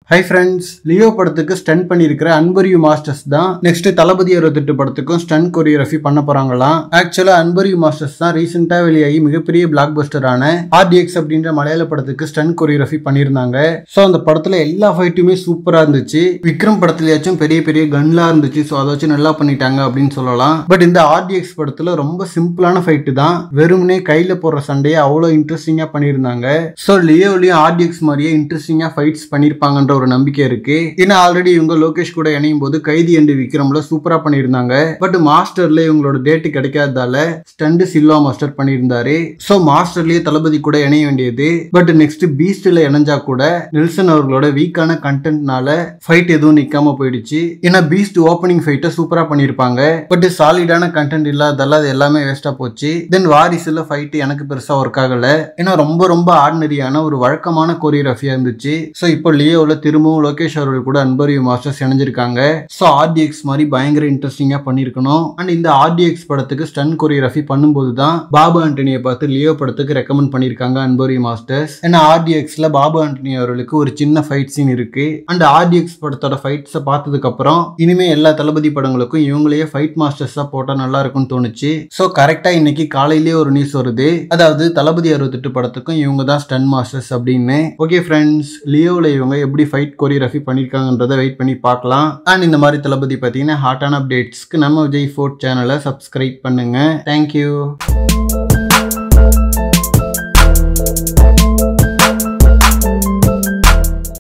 high friends Leo படத்துக்கு stun பண்ணியிருக்கிற Anbariv masters தான் நெக்ஸ்ட் தளபதி அறுபத்தெட்டு படத்துக்கும் ஸ்டன் கொரியோகிராஃபி பண்ண போறாங்களாம் ஆக்சுவலா அன்பரியு மாஸ்டர்ஸ் தான் ரீசெண்டா வெளியாகி மிகப்பெரிய பிளாக் பஸ்டரான ஆர்டிஎக்ஸ் அப்படின்ற மலையாள படத்துக்கு ஸ்டன் கொரியோகிராஃபி பண்ணியிருந்தாங்க ஸோ அந்த படத்துல எல்லா ஃபைட்டுமே சூப்பரா இருந்துச்சு விக்ரம் படத்துலயாச்சும் பெரிய பெரிய கன்லாம் இருந்துச்சு ஸோ அதை வச்சு நல்லா பண்ணிட்டாங்க அப்படின்னு சொல்லலாம் பட் இந்த ஆர்டிஎக்ஸ் படத்துல ரொம்ப சிம்பிளான ஃபைட்டு தான் வெறுமனே கையில போடுற சண்டையை அவ்வளோ இன்ட்ரெஸ்டிங்கா பண்ணியிருந்தாங்க ஸோ லியோலையும் ஆர்டிஎக்ஸ் மாதிரியே இன்ட்ரெஸ்டிங்கா ஃபைட்ஸ் பண்ணியிருப்பாங்கன்ற ஒரு நம்பிக்கை இருக்கு ஏன்னா ஆல்ரெடி இவங்க லோகேஷ் கூட இணையும் போது கைதி அண்டு விக்ரம்ல சூப்பரா பண்ணியிருந்தாங்க பட் மாஸ்டர்ல இவங்களோட டேட்டு கிடைக்காததால ஸ்டண்ட் சில்வா மாஸ்டர் பண்ணியிருந்தாரு ஸோ மாஸ்டர்லயே தளபதி கூட இணைய வேண்டியது பட் நெக்ஸ்ட் பீஸ்ட்ல இணைஞ்சா கூட நெல்சன் அவர்களோட வீக்கான கண்டென்ட்னால ஃபைட் எதுவும் நிக்காம போயிடுச்சு ஏன்னா பீஸ்ட் ஓப்பனிங் ஃபைட்டை சூப்பரா பண்ணியிருப்பாங்க பட் சாலிடான கண்டென்ட் இல்லாததால அது எல்லாமே வேஸ்டா போச்சு தென் வாரிசுல ஃபைட் எனக்கு பெருசா ஒர்க் ஆகல ஏன்னா ரொம்ப ரொம்ப ஆர்டினரியான ஒரு வழக்கமான கொரியோகிராஃபியா இருந்துச்சு ஸோ இப்போ லியோவில் திரும்பவும் லோகேஷ் அவர்கள் கூட அன்பரியு மாஸ்டர்ஸ் இணைஞ்சிருக்காங்க ஸோ ஆர்டிஎக்ஸ் மாதிரி பயங்கர இன்ட்ரெஸ்டிங்காக பண்ணியிருக்கணும் அண்ட் இந்த ஆர்டிஎக்ஸ் படத்துக்கு ஸ்டன் கொரியோகிராஃபி பண்ணும்போது தான் பாபு ஆண்டனியை பார்த்து லியோ படத்துக்கு ரெக்கமெண்ட் பண்ணியிருக்காங்க அன்பரியு மாஸ்டர்ஸ் ஏன்னா ஆர்டிஎக்ஸ்ல பாபு ஆண்டனி அவர்களுக்கு ஒரு சின்ன ஃபைட் சீன் இருக்கு அண்ட் ஆர்டிஎக்ஸ் படத்தோட ஃபைட்ஸை பார்த்ததுக்கு அப்புறம் இனிமே எல்லா தளபதி படங்களுக்கும் இவங்களையே ஃபைட் மாஸ்டர்ஸா போட்டால் நல்லா இருக்கும்னு தோணுச்சு ஸோ கரெக்டா இன்னைக்கு காலையிலேயே ஒரு நியூஸ் வருது அதாவது தளபதி அறுபத்தெட்டு படத்துக்கும் இவங்க தான் ஸ்டன் மாஸ்டர்ஸ் அப்படின்னு ஓகே ஃப்ரெண்ட்ஸ் லியோவில் இவங்க எப்படி ஃபைட் கொரியோகிராஃபி பண்ணியிருக்காங்கன்றதை வெயிட் பண்ணி பார்க்கலாம் அண்ட் இந்த மாதிரி தளபதி பார்த்தீங்கன்னா ஹாட்டான அப்டேட்ஸ்க்கு நம்ம விஜய் ஃபோர்ட் சேனலை சப்ஸ்கிரைப் பண்ணுங்க தேங்க்யூ